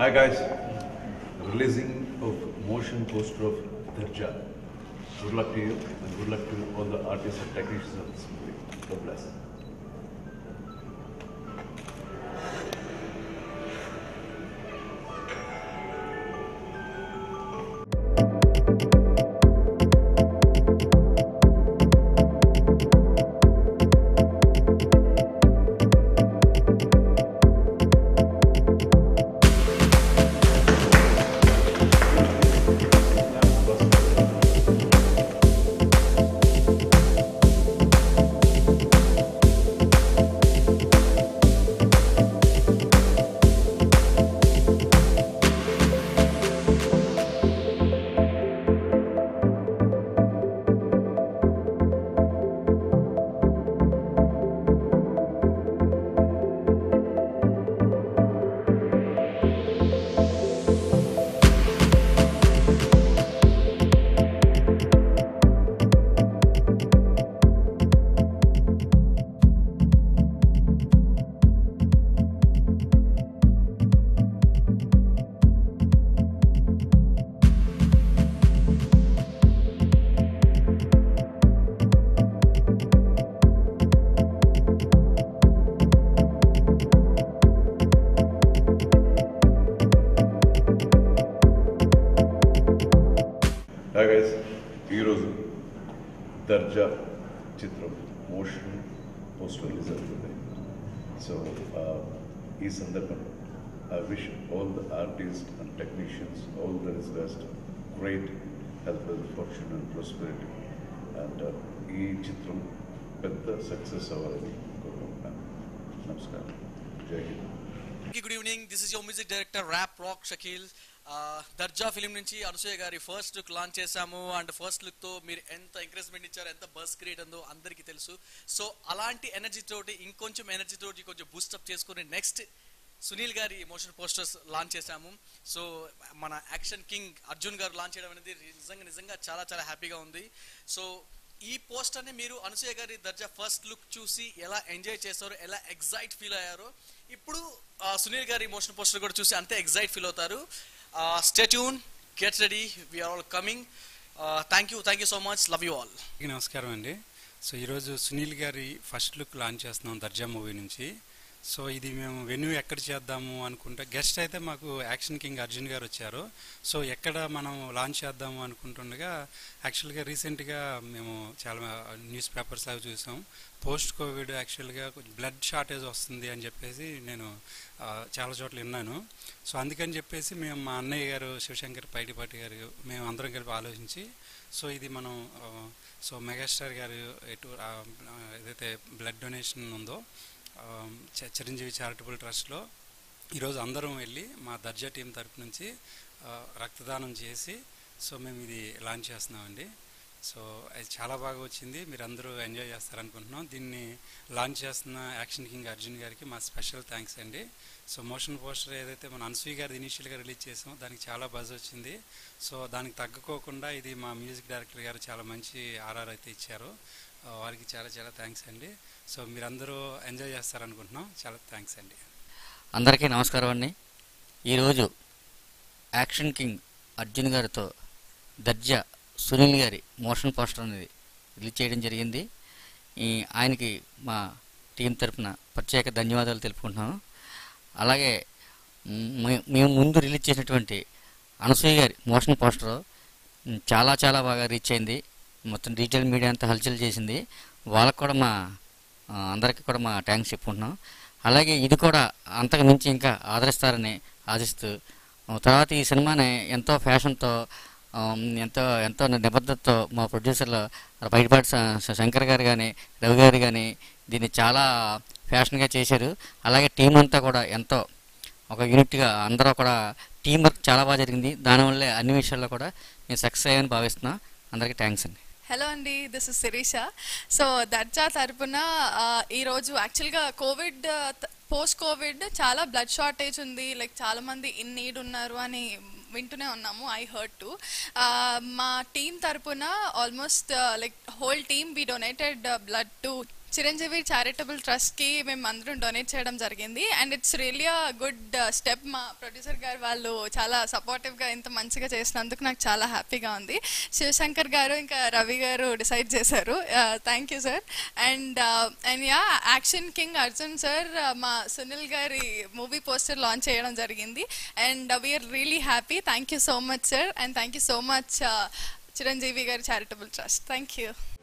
Hi guys, releasing of motion poster of Dharja. Good luck to you and good luck to all the artists and technicians of this movie. God bless. Hi guys ఈరోజు దర్జా చిత్రం motion poster release అవుతుంది so ఈ సందర్భంగా I wish all the artist and technicians all the is best great health fortune and prosperity and ఈ చిత్రం పెద్ద success అవ్వాలని కోరుకుంటున్నాను నమస్కారం జై Hind good evening this is your music director rap rock Shakeel Darja film నుంచి అనసూయ గారి ఫస్ట్ లుక్ లాంచ్ చేశాము అండ్ ఫస్ట్ లుక్ తో మీరు ఎంత ఎంకరేజ్మెంట్ ఇచ్చారు ఎంత బస్ క్రియేట్ అందో అందరికీ తెలుసు సో అలాంటి ఎనర్జీ తోటి ఇంకొంచెం ఎనర్జీ తోటి కొంచెం బూస్టప్ చేసుకుని నెక్స్ట్ సునీల్ గారి మోషన్ పోస్టర్స్ లాంచ్ చేశాము సో మన యాక్షన్ కింగ్ అర్జున్ గారు లాంచ్ చేయడం అనేది నిజంగా నిజంగా చాలా చాలా హ్యాపీగా ఉంది సో ఈ పోస్టర్ని మీరు అనసూయ గారి దర్జా ఫస్ట్ లుక్ చూసి ఎలా ఎంజాయ్ చేస్తారో ఎలా ఎగ్జైట్ ఫీల్ అయ్యారో ఇప్పుడు ఆ, సునీల్ గారి మోషన్ పోస్టర్ కూడా చూసి అంతే ఎగ్జైట్ ఫీల్ అవుతారు stay tuned get ready we are all coming thank you thank you so much love you all అందరికీ నమస్కారం అండి సో ఈరోజు సునీల్ గారి ఫస్ట్ లుక్ లాంచ్ చేస్తున్నాం దర్జా మూవీ నుంచి సో ఇది మేము వెన్యూ ఎక్కడ చేద్దాము అనుకుంటే గెస్ట్ అయితే మాకు యాక్షన్ కింగ్ అర్జున్ గారు వచ్చారు సో ఎక్కడ మనం లాంచ్ చేద్దాము అనుకుంటుండగా యాక్చువల్గా రీసెంట్గా మేము చాలా న్యూస్ పేపర్స్ అవి చూసాం పోస్ట్ కోవిడ్ యాక్చువల్గా బ్లడ్ షార్టేజ్ వస్తుంది అని చెప్పేసి నేను ఆ, చాలా చోట్ల విన్నాను సో అందుకని చెప్పేసి మేము మా అన్నయ్య గారు శివశంకర్ పైడిపాటి గారు మేము అందరం కలిపి ఆలోచించి సో ఇది మనం ఆ, సో మెగాస్టార్ గారు ఎటు ఆ, ఆ, ఏదైతే బ్లడ్ డొనేషన్ ఉందో ఆ, చ- చిరంజీవి చారిటబుల్ ట్రస్ట్లో ఈరోజు అందరం వెళ్ళి మా దర్జా టీం తరపు నుంచి ఆ, రక్తదానం చేసి సో మేము ఇది లాంచ్ చేస్తున్నామండి సో అది చాలా బాగా వచ్చింది మీరు అందరూ ఎంజాయ్ చేస్తారనుకుంటున్నాం దీన్ని లాంచ్ చేస్తున్న యాక్షన్ కింగ్ అర్జున్ గారికి మా స్పెషల్ థ్యాంక్స్ అండి సో మోషన్ పోస్టర్ ఏదైతే మన అన్సూయ గారి ఇనీషియల్గా రిలీజ్ చేసామో దానికి చాలా బజ్ వచ్చింది సో దానికి తగ్గుకోకుండా ఇది మా మ్యూజిక్ డైరెక్టర్ గారు చాలా మంచి ఆర్ఆర్ అయితే ఇచ్చారు ఆ, వారికి చాలా చాలా థ్యాంక్స్ అండి సో మీరందరూ ఎంజాయ్ చేస్తారనుకుంటున్నాం చాలా థ్యాంక్స్ అండి అందరికీ నమస్కారం అండి ఈరోజు యాక్షన్ కింగ్ అర్జున్ గారితో దర్జా సునీల్ గారి మోషన్ పోస్టర్ అనేది రిలీజ్ చేయడం జరిగింది ఈ ఆయనకి మా టీం తరపున ప్రత్యేక ధన్యవాదాలు తెలుపుకుంటున్నాను అలాగే మే- మేము ముందు రిలీజ్ చేసినటువంటి అనసూయ గారి మోషన్ పోస్టర్ ఉమ్, చాలా చాలా బాగా రీచ్ అయింది మొత్తం డిజిటల్ మీడియా అంతా హల్చల్ చేసింది వాళ్ళకు కూడా మా ఆ, అందరికీ కూడా మా థ్యాంక్స్ చెప్పుకుంటున్నాం అలాగే ఇది కూడా అంతకు మించి ఇంకా ఆదరిస్తారని ఆశిస్తూ ఆ, తర్వాత ఈ సినిమాని ఎంతో ఫ్యాషన్తో ఆ, ఎంతో ఎంతో నిబద్ధతతో మా ప్రొడ్యూసర్లు బయటపాటి శ- శంకర్ గారు కానీ రవి గారు కానీ దీన్ని చాలా ఫ్యాషన్గా చేశారు అలాగే టీం అంతా కూడా ఎంతో ఒక యూనిట్గా అందరూ కూడా టీం వర్క్ చాలా బాగా జరిగింది దానివల్లే అన్ని విషయాల్లో కూడా నేను సక్సెస్ అయ్యామని భావిస్తున్నా అందరికీ థ్యాంక్స్ అండి హలో అండి this is Sirisha so Darja తరపున ఆ, ఈరోజు యాక్చువల్గా కోవిడ్ పోస్ట్ కోవిడ్ చాలా బ్లడ్ షార్టేజ్ ఉంది లైక్ చాలా మంది ఇన్ నీడ్ ఉన్నారు అని వింటూనే ఉన్నాము ఐ హర్ట్ టు మా టీం తరపున almost like whole team we donated blood to Chiranjeevi charitable ట్రస్ట్కి మేము అందరం డొనేట్ చేయడం జరిగింది and it's really a good step మా ప్రొడ్యూసర్ గారు వాళ్ళు చాలా సపోర్టివ్గా ఇంత మంచిగా చేసినందుకు నాకు చాలా హ్యాపీగా ఉంది శివశంకర్ గారు ఇంకా రవి గారు డిసైడ్ చేశారు thank you sir and and యా యాక్షన్ కింగ్ అర్జున్ సార్ మా సునీల్ గారి మూవీ పోస్టర్ లాంచ్ చేయడం జరిగింది and we are really happy thank you so much sir and thank you so much Chiranjeevi గారి చారిటబుల్ ట్రస్ట్ థ్యాంక్ యూ